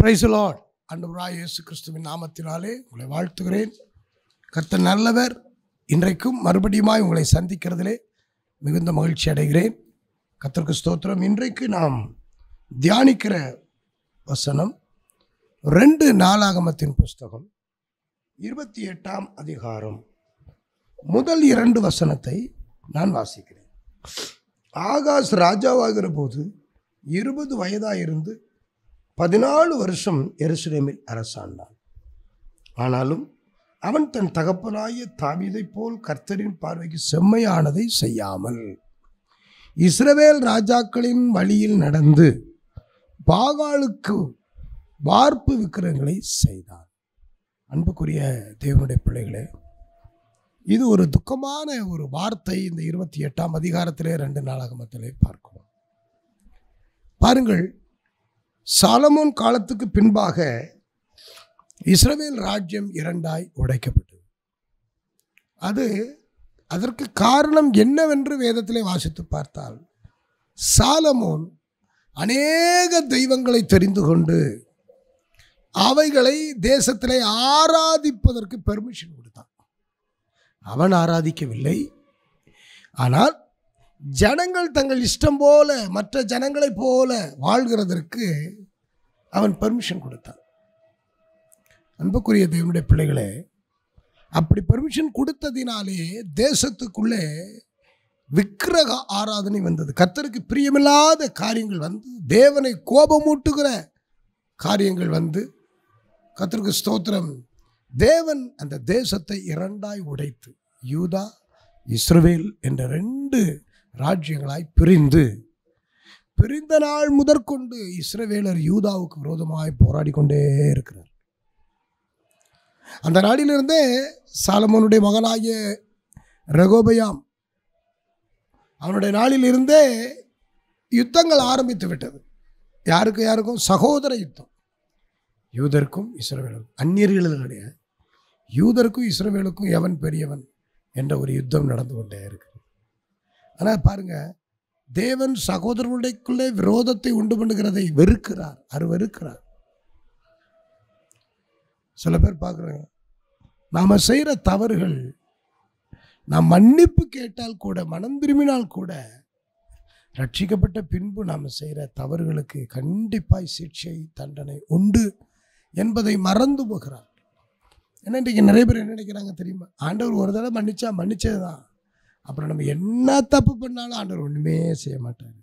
Price Lord அண்டவராய் இயேசு கிறிஸ்துவின் நாமத்தினாலே உங்களை வாழ்த்துகிறேன் கர்த்தர் நல்லவர் இன்றைக்கும் மறுபடியுமாய் உங்களை சந்திக்கிறதிலே மிகுந்த மகிழ்ச்சி அடைகிறேன் கர்த்தருக்கு ஸ்தோத்திரம் இன்றைக்கு நாம் தியானிக்கிற வசனம் ரெண்டு நாளாகமத்தின் புஸ்தகம் இருபத்தி எட்டாம் அதிகாரம் முதல் இரண்டு வசனத்தை நான் வாசிக்கிறேன் ஆகாஷ் ராஜாவாகிற போது இருபது வயதாயிருந்து பதினாலு வருஷம் எருசலேமில் அரசாண்டான் ஆனாலும் அவன் தன் தகப்பனாய தாவீதைப் போல் கர்த்தரின் பார்வைக்கு செம்மையானதை செய்யாமல் இஸ்ரவேல் ராஜாக்களின் வழியில் நடந்து பாகாலுக்கு வார்ப்பு விக்கிரங்களை செய்தான் அன்புக்குரிய தேவனுடைய பிள்ளைகளே இது ஒரு துக்கமான ஒரு வார்த்தை இந்த இருபத்தி எட்டாம் அதிகாரத்திலே ரெண்டு நாளாகமத்திலே பார்க்கிறோம் பாருங்கள் சாலமோன் காலத்துக்கு பின்பாக இஸ்ரவேல் ராஜ்யம் இரண்டாய் உடைக்கப்பட்டது அது அதற்கு காரணம் என்னவென்று வேதத்திலே வாசித்து பார்த்தால் சாலமோன் அநேக தெய்வங்களை தெரிந்து கொண்டு அவைகளை தேசத்திலே ஆராதிப்பதற்கு பெர்மிஷன் கொடுத்தான் அவன் ஆராதிக்கவில்லை ஆனால் ஜனங்கள் தங்கள் இஷ்டம் போல மற்ற ஜனங்களைப் போல வாழ்கிறதற்கு அவன் பெர்மிஷன் கொடுத்தான் அன்புக்குரிய தேவனுடைய பிள்ளைகளே அப்படி பெர்மிஷன் கொடுத்ததினாலே தேசத்துக்குள்ளே விக்கிரக ஆராதனை வந்தது கர்த்தருக்கு பிரியமில்லாத காரியங்கள் வந்து தேவனை கோபமூட்டுகிற காரியங்கள் வந்து கர்த்தருக்கு ஸ்தோத்திரம் தேவன் அந்த தேசத்தை இரண்டாய் உடைத்து யூதா இஸ்ரவேல் என்ற ரெண்டு ராஜ்யங்களாய் பிரிந்து பிரிந்த நாள் முதற்கொண்டு இஸ்ரவேலர் யூதாவுக்கு விரோதமாய் போராடி கொண்டே இருக்கிறார் அந்த நாளிலிருந்தே சாலமோனுடைய மகனாகிய ரகோபயாம் அவனுடைய நாளிலிருந்தே யுத்தங்கள் ஆரம்பித்து விட்டது யாருக்கு யாருக்கும் சகோதர யுத்தம் யூதருக்கும் இஸ்ரவேலுக்கும் அந்நியர்கள் கிடையாது யூதருக்கும் இஸ்ரவேலுக்கும் எவன் பெரியவன் என்ற ஒரு யுத்தம் நடந்து கொண்டே இருக்கு ஆனால் பாருங்க தேவன் சகோதரர்களுடைக்குள்ளே விரோதத்தை உண்டு பண்ணுகிறதை வெறுக்கிறார் அவர் வெறுக்கிறார் சில பேர் பார்க்குறாங்க நாம் செய்கிற தவறுகள் நாம் மன்னிப்பு கேட்டால் கூட மனம் திரும்பினால் கூட ரட்சிக்கப்பட்ட பின்பு நாம் செய்கிற தவறுகளுக்கு கண்டிப்பாய் சிக்ஷை தண்டனை உண்டு என்பதை மறந்து போகிறார் ஏன்னா இன்றைக்கி நிறைய பேர் என்ன நினைக்கிறாங்க தெரியுமா ஆண்டவர் ஒரு தடவை மன்னிச்சா மன்னிச்சது தான் அப்புறம் நம்ம என்ன தப்பு பண்ணாலும் ஆண்டவர் ஒன்றுமே செய்ய மாட்டார்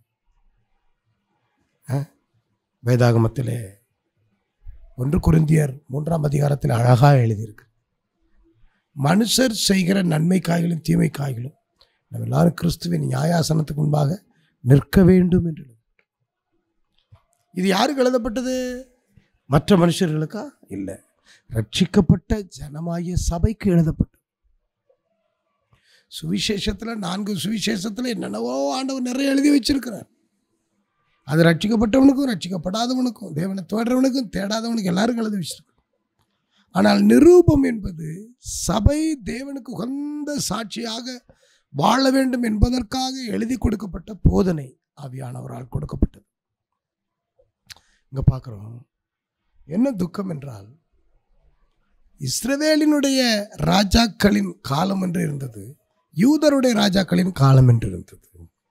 ஆ? வேதாகமத்திலே ஒன்று குருந்தியர் மூன்றாம் அதிகாரத்தில் அழகாக எழுதியிருக்கு மனுஷர் செய்கிற நன்மை காய்களும் தீமை காய்களும் நம்ம எல்லாரும் கிறிஸ்துவின் நியாயாசனத்துக்கு முன்பாக நிற்க வேண்டும் என்று எழுதி. இது யாருக்கு எழுதப்பட்டது மற்ற மனுஷர்களுக்கா இல்லை ரட்சிக்கப்பட்ட ஜனமாகிய சபைக்கு எழுதப்பட்டது சுவிசேஷத்தில் நான்கு சுவிசேஷத்தில் என்னென்னவோ ஆண்டவர் நிறைய எழுதி வச்சிருக்கிறார் அது ரட்சிக்கப்பட்டவனுக்கும் ரட்சிக்கப்படாதவனுக்கும் தேவனை தேடுறவனுக்கும் தேடாதவனுக்கும் எல்லாருக்கும் எழுதி வச்சிருக்கார் ஆனால் நிரூபம் என்பது சபை தேவனுக்கு உகந்த சாட்சியாக வாழ வேண்டும் என்பதற்காக எழுதி கொடுக்கப்பட்ட போதனை ஆவியானவரால் கொடுக்கப்பட்டது இங்கே பார்க்குறோம் என்ன துக்கம் என்றால் இஸ்ரவேலினுடைய ராஜாக்களின் காலம் என்று இருந்தது யூதருடைய ராஜாக்களின் காலம் என்று இருந்தது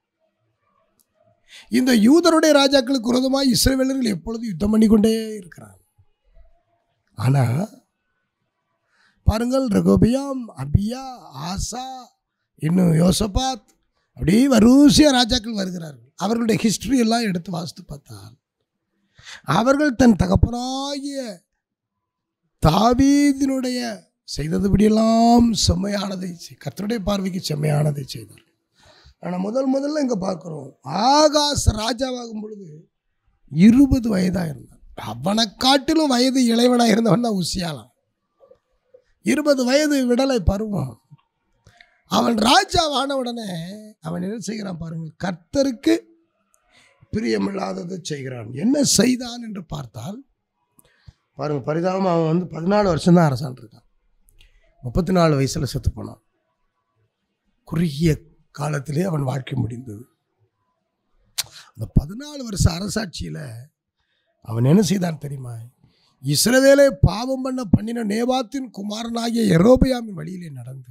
இந்த யூதருடைய ராஜாக்களுக்கு விரோதமாக இஸ்ரவேலர்கள் எப்பொழுதும் யுத்தம் பண்ணிக்கொண்டே இருக்கிறார் ஆனால் பாருங்கள் ரகோபியாம் அபியா ஆசா இன்னும் யோசபாத் அப்படியே வரிசையாக ராஜாக்கள் வருகிறார்கள் அவர்களுடைய ஹிஸ்டரி எல்லாம் எடுத்து வாசித்து பார்த்தால் அவர்கள் தன் தகப்பனாகிய தாவீதினுடைய செய்ததுபடியெல்லாம் செம்மையானதை செய்- கர்த்தருடைய பார்வைக்கு செம்மையானதை செய்தார் ஆனால் முதல் முதல்ல இங்கே பார்க்குறோம் ஆகாச ராஜாவாகும் பொழுது இருபது வயதாக இருந்தான் அவனை காட்டிலும் வயது இளைவனாக இருந்தவன் தான் உசியாலாம் இருபது வயது விடலை பருவம் அவன் ராஜாவான உடனே அவன் என்ன செய்கிறான் பாருங்க கர்த்தருக்கு பிரியமில்லாததை செய்கிறான் என்ன செய்தான் என்று பார்த்தால் பாருங்க பரிதாபம் அவன் வந்து பதினாலு வருஷம் தான் அரசாண்டு இருக்கான் முப்பத்தி நாலு வயசில் செத்து போனான் குறுகிய காலத்திலே அவன் வாழ்க்கை முடிந்தது அந்த பதினாலு வருஷ அரசாட்சியில் அவன் என்ன செய்தான் தெரியுமா இஸ்ரவேலை பாவம் பண்ண பண்ணின நேபாத்தின் குமாரனாகிய எரோபியாமின் வழியிலே நடந்து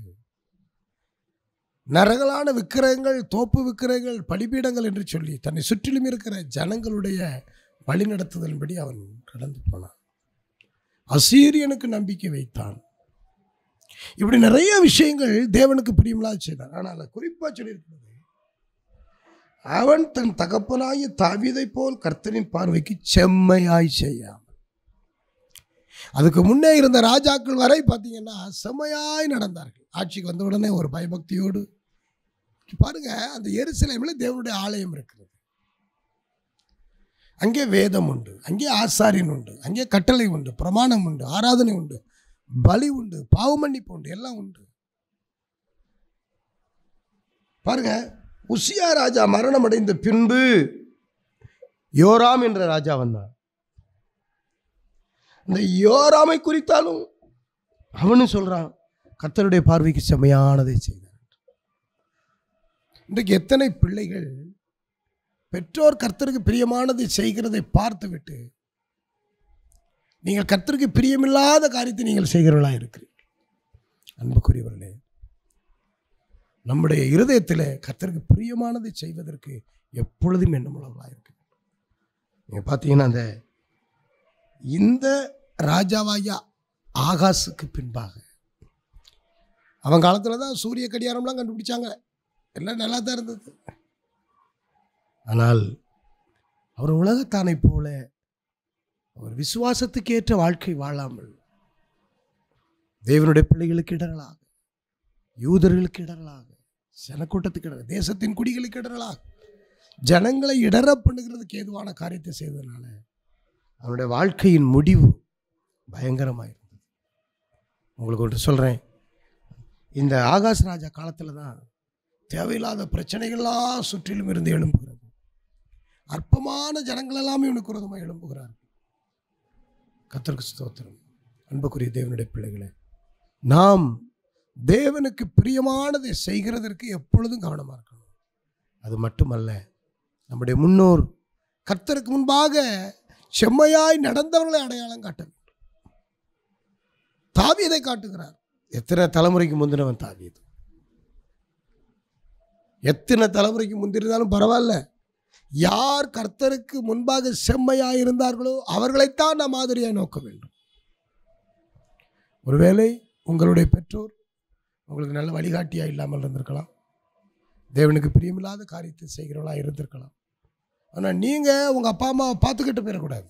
நரகலான விக்கிரகங்கள் தோப்பு விக்கிரகங்கள் பலிபீடங்கள் என்று சொல்லி தன்னை சுற்றிலும் இருக்கிற ஜனங்களுடைய வழிநடத்துதலின்படி அவன் கடந்து போனான் அசீரியனுக்கு நம்பிக்கை வைத்தான் இப்படி நிறைய விஷயங்கள் தேவனுக்கு பிரியமில்லாத செய்தான் ஆனால் குறிப்பாக சொல்லியிருக்கிறது அவன் தன் தகப்பனாகிய தாவீதை போல் கர்த்தரின் பார்வைக்கு செம்மையாய் செய்யாமல் அதுக்கு முன்னே இருந்த ராஜாக்கள் வரை பார்த்தீங்கன்னா செம்மையாய் நடந்தார்கள் ஆட்சிக்கு வந்த உடனே ஒரு பயபக்தியோடு பாருங்க அந்த எருசலேமில் தேவனுடைய ஆலயம் இருக்கிறது அங்கே வேதம் உண்டு அங்கே ஆசாரியன் உண்டு அங்கே கட்டளை உண்டு பிரமாணம் உண்டு ஆராதனை உண்டு பலி உண்டு பாவமன்னிப்பு உண்டு எல்லாம் உண்டு பாருங்க உசியா ராஜா மரணம் அடைந்த பின்பு யோராம் என்ற ராஜா வந்தான் இந்த யோராமை குறித்தாலும் அவனும் சொல்றான் கர்த்தருடைய பார்வைக்கு செம்மையானதை செய்தார் இன்றைக்கு எத்தனை பிள்ளைகள் பெற்றோர் கர்த்தருக்கு பிரியமானதை செய்கிறதை பார்த்துவிட்டு நீங்கள் கர்த்தருக்கு பிரியமில்லாத காரியத்தை நீங்கள் செய்கிறவர்களாக இருக்கிறீர்கள் அன்புக்குரியவர்களே நம்முடைய இருதயத்தில் கர்த்தருக்கு பிரியமானதை செய்வதற்கு எப்பொழுதும் எண்ணமுள்ளவர்களாக இருக்கு நீங்கள் பார்த்தீங்கன்னா அந்த இந்த ராஜாவாகிய ஆகாசுக்கு பின்பாக அவன் காலத்தில் தான் சூரிய கடியாரம்லாம் கண்டுபிடிச்சாங்க எல்லாம் நல்லா தான் இருந்தது ஆனால் அவர் உலகத்தானை போல அவர் விசுவாசத்துக்கு ஏற்ற வாழ்க்கை வாழாமல் தேவனுடைய பிள்ளைகளுக்கு இடரலாக யூதர்களுக்கு இடரலாக ஜனக்கூட்டத்துக்கு இடர தேசத்தின் குடிகளுக்கு இடரலாக ஜனங்களை இடர பண்ணுகிறதுக்கு ஏதுவான காரியத்தை செய்ததுனால அவனுடைய வாழ்க்கையின் முடிவு பயங்கரமாக இருந்தது உங்களுக்கு ஒன்று சொல்கிறேன் இந்த ஆகாஷ் ராஜா காலத்தில் தான் தேவையில்லாத பிரச்சனைகள்லாம் சுற்றிலும் இருந்து எழும்புகிறது அற்பமான ஜனங்கள் எல்லாமே இவனுக்கு விரோதமாக எழும்புகிறார்கள் கத்தருக்கு ஸ்தோத்திரம் அன்புக்குரிய தேவனுடைய பிள்ளைகளே நாம் தேவனுக்கு பிரியமானதை செய்கிறதற்கு எப்பொழுதும் கவனமாக இருக்கணும் அது மட்டுமல்ல நம்முடைய முன்னோர் கர்த்தருக்கு முன்பாக செம்மையாய் நடந்தவர்களை அடையாளம் காட்ட வேண்டும் தாவீதை காட்டுகிறார் எத்தனை தலைமுறைக்கு முந்தினவன் தாவீது எத்தனை தலைமுறைக்கு முந்திருந்தாலும் பரவாயில்ல யார் கர்த்தருக்கு முன்பாக செம்மையாய் இருந்தார்களோ அவர்களைத்தான் நாம் மாதிரியாக நோக்க வேண்டும் ஒருவேளை உங்களுடைய பெற்றோர் உங்களுக்கு நல்ல வழிகாட்டியாக இல்லாமல் இருந்திருக்கலாம் தேவனுக்கு பிரியமில்லாத காரியத்தை செய்கிறவளா இருந்திருக்கலாம் ஆனால் நீங்கள் உங்கள் அப்பா அம்மாவை பார்த்துக்கிட்டு போயிடக்கூடாது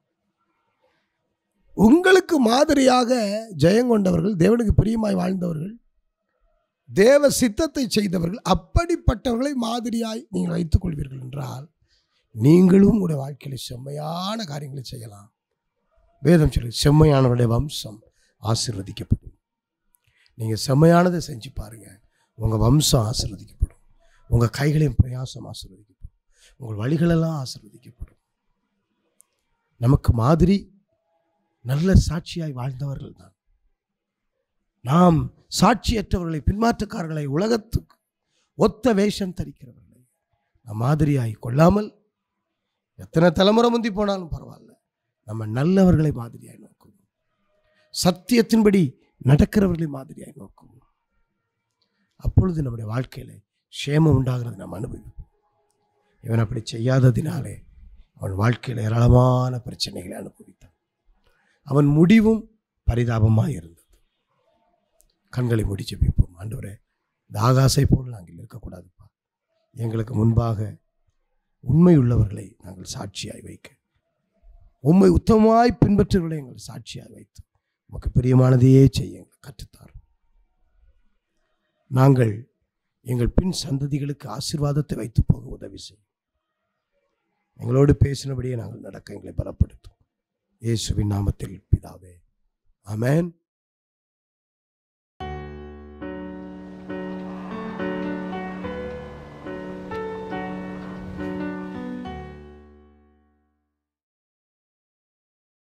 உங்களுக்கு மாதிரியாக ஜெயங்கொண்டவர்கள் தேவனுக்கு பிரியமாய் வாழ்ந்தவர்கள் தேவ சித்தத்தை செய்தவர்கள் அப்படிப்பட்டவர்களை மாதிரியாய் நீங்கள் வைத்துக் கொள்வீர்கள் என்றால் நீங்களும் உங்களுடைய வாழ்க்கையில் செம்மையான காரியங்களை செய்யலாம் வேதம் சொல்லி செம்மையானவருடைய வம்சம் ஆசீர்வதிக்கப்படும் நீங்கள் செம்மையானதை செஞ்சு பாருங்கள் உங்கள் வம்சம் ஆசீர்வதிக்கப்படும் உங்கள் கைகளின் பிரயாசம் ஆசீர்வதிக்கப்படும் உங்கள் வழிகளெல்லாம் ஆசீர்வதிக்கப்படும் நமக்கு மாதிரி நல்ல சாட்சியாய் வாழ்ந்தவர்கள் தான் நாம் சாட்சியற்றவர்களை பின்மாற்றக்காரர்களை உலகத்துக்கு ஒத்த வேஷம் தரிக்கிறவர்களை நாம் மாதிரியாய் கொள்ளாமல் எத்தனை தலைமுறை முந்தி போனாலும் பரவாயில்ல நம்ம நல்லவர்களை மாதிரியாய் நோக்குவோம் சத்தியத்தின்படி நடக்கிறவர்களை மாதிரியாய் நோக்குவோம் அப்பொழுது நம்முடைய வாழ்க்கையில சேமம் உண்டாகிறது நாம் அனுபவிப்போம் இவன் அப்படி செய்யாததினாலே அவன் வாழ்க்கையில் ஏராளமான பிரச்சனைகளை அனுபவித்தான் அவன் முடிவும் பரிதாபமாக இருந்தது கண்களை மூடி ஜெபிப்போம் ஆண்டவரே இந்த ஆகாசை போல் நாங்கள் இருக்கக்கூடாதுப்பா எங்களுக்கு முன்பாக உண்மை உள்ளவர்களை நாங்கள் சாட்சியாய் வைக்க உண்மை உத்தமமாய் பின்பற்றுவர்களை எங்கள் சாட்சியாய் வைத்து உமக்கு பிரியமானதையே செய்ய எங்களுக்கு கற்றுத்தாரும் நாங்கள் எங்கள் பின் சந்ததிகளுக்கு ஆசீர்வாதத்தை வைத்து போக உதவி செய்யும் எங்களோடு பேசினபடியே நாங்கள் நடக்க எங்களை பலப்படுத்தும் இயேசுவின் நாமத்தில் பிதாவே ஆமென்